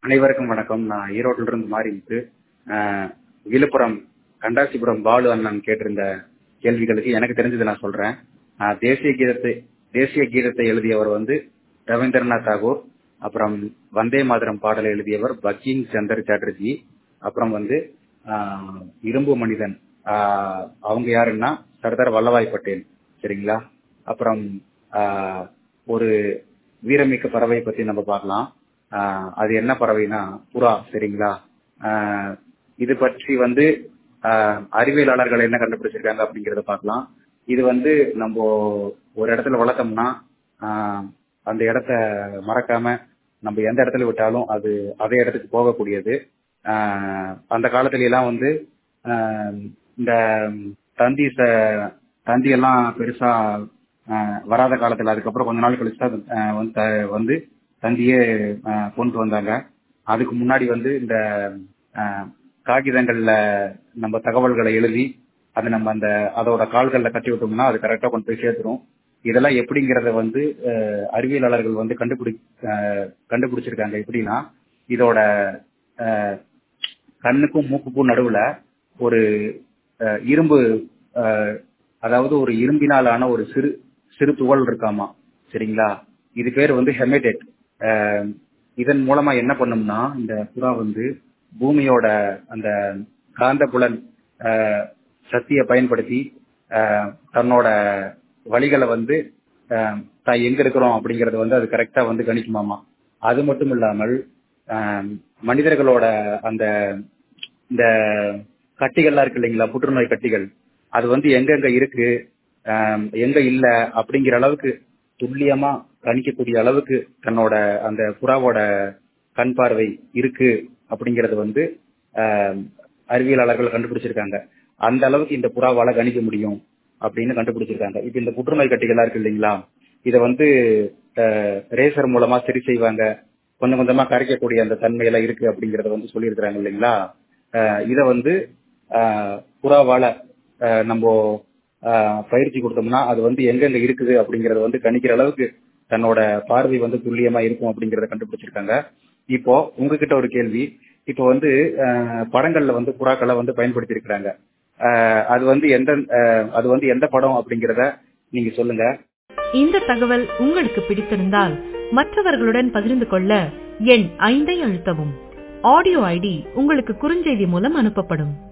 அனைவருக்கும் வணக்கம் நான் ஈரோட்டில இருந்து மாறிட்டு விழுப்புரம் கண்டாசிபுரம் பாலு அண்ணன் கேட்டிருந்த கேள்விகளுக்கு எனக்கு தெரிஞ்சதை நான் சொல்றேன் ஆஹ் தேசிய கீதத்தை தேசிய கீதத்தை எழுதியவர் வந்து ரவீந்திரநாத் தாகூர் அப்புறம் வந்தே மாதரம் பாடலை எழுதியவர் பக்கிங் சந்தர் சாட்டர்ஜி அப்புறம் வந்து ஆஹ் இரும்பு மனிதன் ஆஹ் அவங்க யாருன்னா சர்தார் வல்லபாய் பட்டேல் சரிங்களா அப்புறம் ஆஹ் ஒரு வீரமிக்க பறவை பத்தி நம்ம பார்க்கலாம் ஆஹ் அது என்ன பறவைனா புறா சரிங்களா ஆஹ் இது பற்றி வந்து ஆஹ் அறிவியலாளர்கள் என்ன கண்டுபிடிச்சிருக்காங்க அப்படிங்கறத பார்க்கலாம் இது வந்து நம்ம ஒரு இடத்துல வளர்த்தோம்னா ஆஹ் அந்த இடத்த மறக்காம நம்ம எந்த இடத்துல விட்டாலும் அது அதே இடத்துக்கு போகக்கூடியது ஆஹ் அந்த காலத்துல எல்லாம் வந்து ஆஹ் இந்த தந்தி ச- தந்தி எல்லாம் பெருசா ஆஹ் வராத காலத்துல அதுக்கப்புறம் கொஞ்ச நாள் கழிச்சு தான் ஆஹ் வந்து த- வந்து தந்தியே ஆஹ் கொண்டு வந்தாங்க அதுக்கு முன்னாடி வந்து இந்த ஆஹ் காகிதங்கள்ல நம்ம தகவல்களை எழுதி அதை நம்ம அந்த அதோட கால்கள்ல கட்டி விட்டோம்னா அது கரெக்டா கொண்டு போய் சேர்த்துரும் இதெல்லாம் எப்படிங்கறத வந்து ஆஹ் அறிவியலாளர்கள் வந்து கண்டுபிடி ஆஹ் கண்டுபிடிச்சிருக்காங்க எப்படின்னா இதோட ஆஹ் கண்ணுக்கும் மூக்குக்கும் நடுவுல ஒரு ஆஹ் இரும்பு ஆஹ் அதாவது ஒரு இரும்பினால் ஆன ஒரு சிறு சிறு துகள் இருக்காமா சரிங்களா இது பேர் வந்து ஹெமேடேட் இதன் மூலமா என்ன பண்ணும்னா இந்த புறா வந்து பூமியோட அந்த காந்தப்புலன் ஆஹ் சக்தியை பயன்படுத்தி ஆஹ் தன்னோட வழிகளை வந்து ஆஹ் தான் எங்க இருக்கிறோம் அப்படிங்கறது வந்து அது கரெக்டா வந்து கணிக்குமாமா அது மட்டும் இல்லாமல் ஆஹ் மனிதர்களோட அந்த இந்த கட்டிகள்லாம் இருக்கு இல்லைங்களா புற்றுநோய் கட்டிகள் அது வந்து எங்கெங்க இருக்கு ஆஹ் எங்க இல்ல அப்படிங்கிற அளவுக்கு துல்லியமா கணிக்கக்கூடிய அளவுக்கு தன்னோட அந்த புறாவோட கண் பார்வை இருக்கு அப்படிங்கறது வந்து ஆஹ் அறிவியலாளர்கள் கண்டுபிடிச்சிருக்காங்க அந்த அளவுக்கு இந்த புறாவால கணிக்க முடியும் அப்படின்னு கண்டுபிடிச்சிருக்காங்க இப்ப இந்த புற்றுநோய் கட்டிகளா இருக்கு இல்லைங்களா இத வந்து ரேசர் மூலமா சரி செய்வாங்க கொஞ்சம் கொஞ்சமா கரைக்கக்கூடிய அந்த தன்மையெல்லாம் இருக்கு அப்படிங்கறத வந்து சொல்லியிருக்கிறாங்க இல்லைங்களா ஆஹ் இத வந்து ஆஹ் புறாவால ஆஹ் நம்ம ஆஹ் பயிற்சி கொடுத்தோம்னா அது வந்து எங்கெங்க இருக்குது அப்படிங்கறத வந்து கணிக்கிற அளவுக்கு தன்னோட பார்வை வந்து துல்லியமா இருக்கும் அப்படிங்கறத கண்டுபிடிச்சிருக்காங்க இப்போ உங்ககிட்ட ஒரு கேள்வி இப்போ வந்து ஆஹ் படங்கள்ல வந்து புறாக்களை வந்து பயன்படுத்தி இருக்கிறாங்க அது வந்து எந்த ஆஹ் அது வந்து எந்த படம் அப்படிங்கறத நீங்க சொல்லுங்க இந்த தகவல் உங்களுக்கு பிடித்திருந்தால் மற்றவர்களுடன் பகிர்ந்து கொள்ள எண் ஐந்தை அழுத்தவும் ஆடியோ ஐடி உங்களுக்கு குறுஞ்செய்தி மூலம் அனுப்பப்படும்